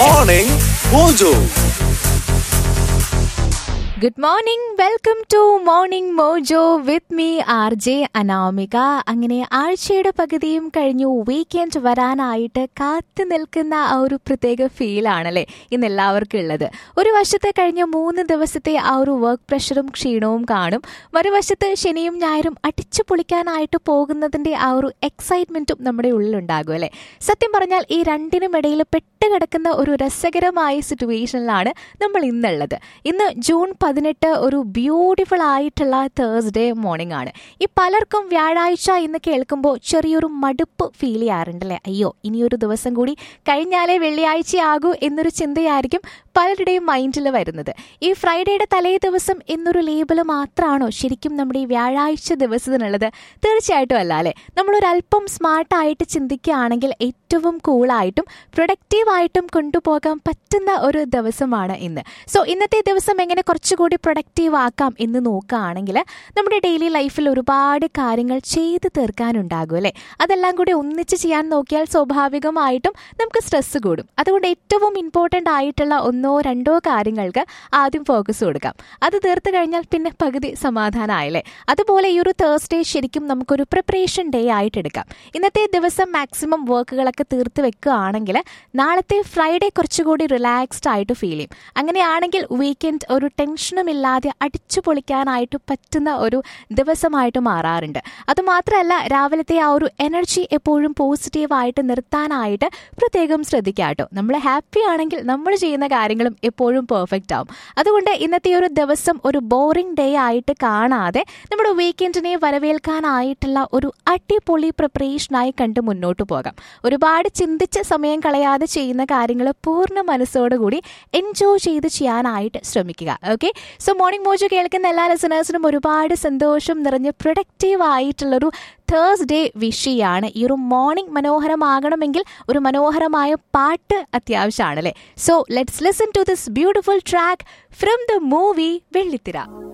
Morning Mojo. Good morning welcome to Morning Mojo with me R J Anamika അങ്ങനെ ആഴ്ചയുടെ പകുതിയും കഴിഞ്ഞു വീക്കെൻഡ് വരാനായിട്ട് കാത്തു നിൽക്കുന്ന ആ ഒരു പ്രത്യേക ഫീലാണല്ലേ ഇന്ന് എല്ലാവർക്കും ഉള്ളത് ഒരു വശത്ത് കഴിഞ്ഞ മൂന്ന് ദിവസത്തെ ആ ഒരു വർക്ക് പ്രഷറും ക്ഷീണവും കാണും മറുവശത്ത് ശനിയും ഞായറും അടിച്ചു പൊളിക്കാനായിട്ട് പോകുന്നതിന്റെ ആ ഒരു എക്സൈറ്റ്മെന്റും നമ്മുടെ ഉള്ളിലുണ്ടാകും അല്ലേ സത്യം പറഞ്ഞാൽ ഈ രണ്ടിനും ഇടയിൽ പെട്ടുകിടക്കുന്ന ഒരു രസകരമായ സിറ്റുവേഷനിലാണ് നമ്മൾ ഇന്നുള്ളത് ഇന്ന് ജൂൺ പതിനെട്ട് ഒരു ബ്യൂട്ടിഫുൾ ആയിട്ടുള്ള തേഴ്സ്ഡേ മോർണിംഗ് ആണ് ഈ പലർക്കും വ്യാഴാഴ്ച എന്ന് കേൾക്കുമ്പോൾ ചെറിയൊരു മടുപ്പ് ഫീൽ ചെയ്യാറുണ്ടല്ലേ അയ്യോ ഇനിയൊരു ദിവസം കൂടി കഴിഞ്ഞാലേ വെള്ളിയാഴ്ചയാകൂ എന്നൊരു ചിന്തയായിരിക്കും പലരുടെയും മൈൻഡിൽ വരുന്നത് ഈ ഫ്രൈഡേയുടെ തലേ ദിവസം എന്നൊരു ലേബൽ മാത്രമാണോ ശരിക്കും നമ്മുടെ ഈ വ്യാഴാഴ്ച ദിവസത്തിനുള്ളത് തീർച്ചയായിട്ടും അല്ല അല്ലേ നമ്മളൊരല്പം സ്മാർട്ടായിട്ട് ചിന്തിക്കുകയാണെങ്കിൽ ഏറ്റവും കൂളായിട്ടും പ്രൊഡക്റ്റീവായിട്ടും കൊണ്ടുപോകാൻ പറ്റുന്ന ഒരു ദിവസമാണ് ഇന്ന് സോ ഇന്നത്തെ ദിവസം എങ്ങനെ കുറച്ചുകൂടി പ്രൊഡക്റ്റീവ് ആക്കാം എന്ന് നോക്കുകയാണെങ്കിൽ നമ്മുടെ ഡെയിലി ലൈഫിൽ ഒരുപാട് കാര്യങ്ങൾ ചെയ്തു തീർക്കാനുണ്ടാകും അല്ലേ അതെല്ലാം കൂടി ഒന്നിച്ച് ചെയ്യാൻ നോക്കിയാൽ സ്വാഭാവികമായിട്ടും നമുക്ക് സ്ട്രെസ് കൂടും അതുകൊണ്ട് ഏറ്റവും ഇമ്പോർട്ടൻ്റ് ആയിട്ടുള്ള ഒന്നോ രണ്ടോ കാര്യങ്ങൾക്ക് ആദ്യം ഫോക്കസ് കൊടുക്കാം അത് തീർത്ത് കഴിഞ്ഞാൽ പിന്നെ പകുതി സമാധാനമായല്ലേ അതുപോലെ ഈ ഒരു തേഴ്സ്ഡേ ശരിക്കും നമുക്കൊരു പ്രിപ്പറേഷൻ ഡേ ആയിട്ട് എടുക്കാം ഇന്നത്തെ ദിവസം മാക്സിമം വർക്കുകളൊക്കെ തീർത്ത് വെക്കുകയാണെങ്കിൽ നാളത്തെ ഫ്രൈഡേ കുറച്ചുകൂടി റിലാക്സ്ഡ് ആയിട്ട് ഫീൽ ചെയ്യും അങ്ങനെയാണെങ്കിൽ വീക്കെൻഡ് ഒരു ടെൻഷനും ഇല്ലാതെ അടിച്ചു പൊളിക്കാനായിട്ട് പറ്റുന്ന ഒരു ദിവസമായിട്ട് മാറാറുണ്ട് അതുമാത്രമല്ല രാവിലത്തെ ആ ഒരു എനർജി എപ്പോഴും പോസിറ്റീവായിട്ട് നിർത്താനായിട്ട് പ്രത്യേകം ശ്രദ്ധിക്കുക കേട്ടോ നമ്മൾ ഹാപ്പി ആണെങ്കിൽ നമ്മൾ ചെയ്യുന്ന കാര്യങ്ങളും എപ്പോഴും പെർഫെക്റ്റ് ആവും അതുകൊണ്ട് ഇന്നത്തെ ഒരു ദിവസം ഒരു ബോറിംഗ് ഡേ ആയിട്ട് കാണാതെ നമ്മുടെ വീക്കെൻഡിനെ വരവേൽക്കാനായിട്ടുള്ള ഒരു അടിപൊളി പ്രിപ്പറേഷനായി കണ്ട് മുന്നോട്ട് പോകാം ഒരുപാട് ചിന്തിച്ച് സമയം കളയാതെ ചെയ്യുന്ന കാര്യങ്ങൾ പൂർണ്ണ മനസ്സോടുകൂടി എൻജോയ് ചെയ്ത് ചെയ്യാനായിട്ട് ശ്രമിക്കുക ഓക്കെ സോ മോർണിംഗ് മോജോ കേൾക്കുന്ന എല്ലാ ലിസണേഴ്സിനും ഒരുപാട് സന്തോഷം നിറഞ്ഞ് പ്രൊഡക്റ്റീവ് ആയിട്ടുള്ളൊരു തേഴ്സ്ഡേ വിഷയാണ് ഈ ഒരു മോർണിംഗ് മനോഹരമാകണമെങ്കിൽ ഒരു മനോഹരമായ പാട്ട് അത്യാവശ്യമാണ് അല്ലേ so let's listen to this beautiful track from the movie വെള്ളിത്തിര